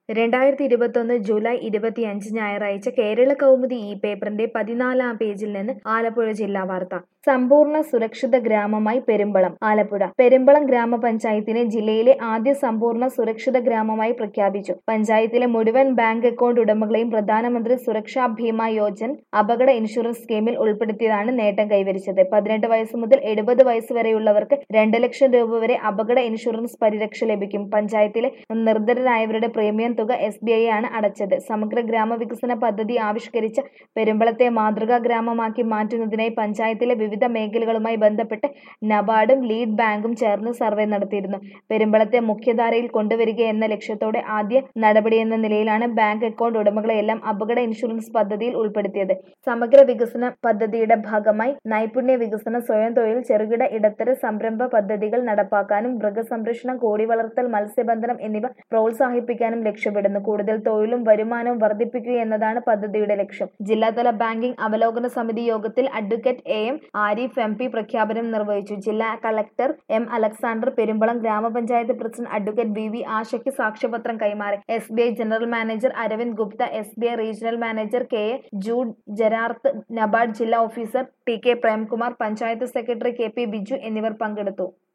രണ്ടായിരത്തി ഇരുപത്തൊന്ന് ജൂലൈ ഇരുപത്തിയഞ്ച് ഞായറാഴ്ച കേരള കൗമുദി ഈ പേപ്പറിന്റെ പതിനാലാം പേജിൽ നിന്ന് ആലപ്പുഴ ജില്ലാ വാർത്ത സമ്പൂർണ്ണ സുരക്ഷിത ഗ്രാമമായി പെരുമ്പളം ആലപ്പുഴ പെരുമ്പളം ഗ്രാമപഞ്ചായത്തിനെ ജില്ലയിലെ ആദ്യ സമ്പൂർണ്ണ സുരക്ഷിത ഗ്രാമമായി പ്രഖ്യാപിച്ചു പഞ്ചായത്തിലെ മുഴുവൻ ബാങ്ക് അക്കൗണ്ട് ഉടമകളെയും പ്രധാനമന്ത്രി സുരക്ഷാ ഭീമ യോജൻ അപകട ഇൻഷുറൻസ് സ്കീമിൽ ഉൾപ്പെടുത്തിയതാണ് നേട്ടം കൈവരിച്ചത് പതിനെട്ട് വയസ്സ് മുതൽ എഴുപത് വയസ്സ് വരെയുള്ളവർക്ക് രണ്ട് ലക്ഷം രൂപ വരെ അപകട ഇൻഷുറൻസ് പരിരക്ഷ ലഭിക്കും പഞ്ചായത്തിലെ നിർധനരായവരുടെ പ്രീമിയം തുക എസ് ബി ഐ ആണ് അടച്ചത് സമഗ്ര ഗ്രാമവികസന പദ്ധതി ആവിഷ്കരിച്ച പെരുമ്പളത്തെ മാതൃകാ ഗ്രാമമാക്കി മാറ്റുന്നതിനായി പഞ്ചായത്തിലെ വിവിധ മേഖലകളുമായി ബന്ധപ്പെട്ട് നബാർഡും ലീഡ് ബാങ്കും ചേർന്ന് സർവേ നടത്തിയിരുന്നു പെരുമ്പളത്തെ മുഖ്യധാരയിൽ കൊണ്ടുവരിക എന്ന ലക്ഷ്യത്തോടെ ആദ്യ നടപടിയെന്ന നിലയിലാണ് ബാങ്ക് അക്കൗണ്ട് ഉടമകളെയെല്ലാം അപകട ഇൻഷുറൻസ് പദ്ധതിയിൽ ഉൾപ്പെടുത്തിയത് സമഗ്ര വികസന പദ്ധതിയുടെ ഭാഗമായി നൈപുണ്യ വികസന സ്വയം തൊഴിൽ ചെറുകിട ഇടത്തര സംരംഭ പദ്ധതികൾ നടപ്പാക്കാനും മൃഗസംരക്ഷണം കോഴി വളർത്തൽ മത്സ്യബന്ധനം എന്നിവ പ്രോത്സാഹിപ്പിക്കാനും ലക്ഷ്യമിടുന്നു കൂടുതൽ തൊഴിലും വരുമാനവും വർദ്ധിപ്പിക്കുക എന്നതാണ് പദ്ധതിയുടെ ലക്ഷ്യം ജില്ലാതല ബാങ്കിംഗ് അവലോകന സമിതി യോഗത്തിൽ advocate A M Arif M P പ്രഖ്യാപനം നിർവഹിച്ചു ജില്ലാ കളക്ടർ എം അലക്സാണ്ടർ പെരുമ്പളം ഗ്രാമപഞ്ചായത്ത് പ്രസിഡന്റ് അഡ്വക്കേറ്റ് വി വി ആശയ്ക്ക് സാക്ഷ്യപത്രം കൈമാറി S B I general manager Aravind Gupta S B I regional manager K A Jude Gerard NABARD ജില്ലാ officer T K Premkumar panchayat secretary K P Biju എന്നിവർ പങ്കെടുത്തു